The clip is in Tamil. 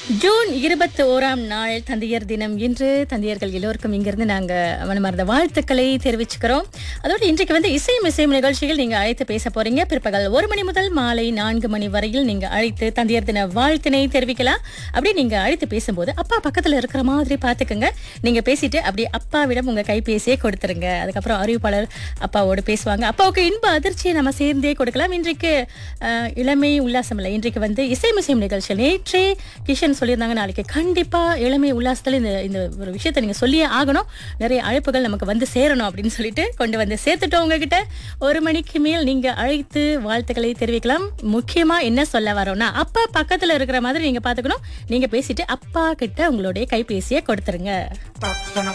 ஜூன் இருபத்தி ஓராம் நாள் தந்தையர் தினம் இன்று தந்தையர்கள் எல்லோருக்கும் இங்கிருந்து நாங்க மனமார்ந்த வாழ்த்துக்களை தெரிவிச்சுக்கிறோம் அதோடு இன்றைக்கு வந்து இசை இசையும் நிகழ்ச்சியில் நீங்க அழைத்து பேச போறீங்க பிற்பகல் ஒரு மணி முதல் மாலை நான்கு மணி வரையில் நீங்க அழைத்து தந்தையர் தின வாழ்த்தினை தெரிவிக்கலாம் அப்படி நீங்க அழைத்து பேசும்போது அப்பா பக்கத்துல இருக்கிற மாதிரி பாத்துக்கோங்க நீங்க பேசிட்டு அப்படியே அப்பாவிடம் உங்க கைபேசியை கொடுத்துருங்க அதுக்கப்புறம் அறிவிப்பாளர் அப்பாவோடு பேசுவாங்க அப்பாவுக்கு இன்ப அதிர்ச்சியை நம்ம சேர்ந்தே கொடுக்கலாம் இன்றைக்கு அஹ், இளமை உல்லாசம் இல்லை இன்றைக்கு வந்து இசை மிசையும் நிகழ்ச்சியில் நேற்றே கிஷன் சொல்லியிருந்தாங்க நாளைக்கு கண்டிப்பா இளமை உல்லாசத்துல இந்த இந்த ஒரு விஷயத்தை நீங்க சொல்லியே ஆகணும் நிறைய அழைப்புகள் நமக்கு வந்து சேரணும் அப்படின்னு சொல்லிட்டு கொண்டு வந்து சேர்த்துட்டோம் உங்ககிட்ட ஒரு மணிக்கு மேல் நீங்க அழைத்து வாழ்த்துக்களை தெரிவிக்கலாம் முக்கியமா என்ன சொல்ல வரோம்னா அப்பா பக்கத்துல இருக்கிற மாதிரி நீங்க பாத்துக்கணும் நீங்க பேசிட்டு அப்பா கிட்ட உங்களுடைய கைபேசியை கொடுத்துருங்க பப்பன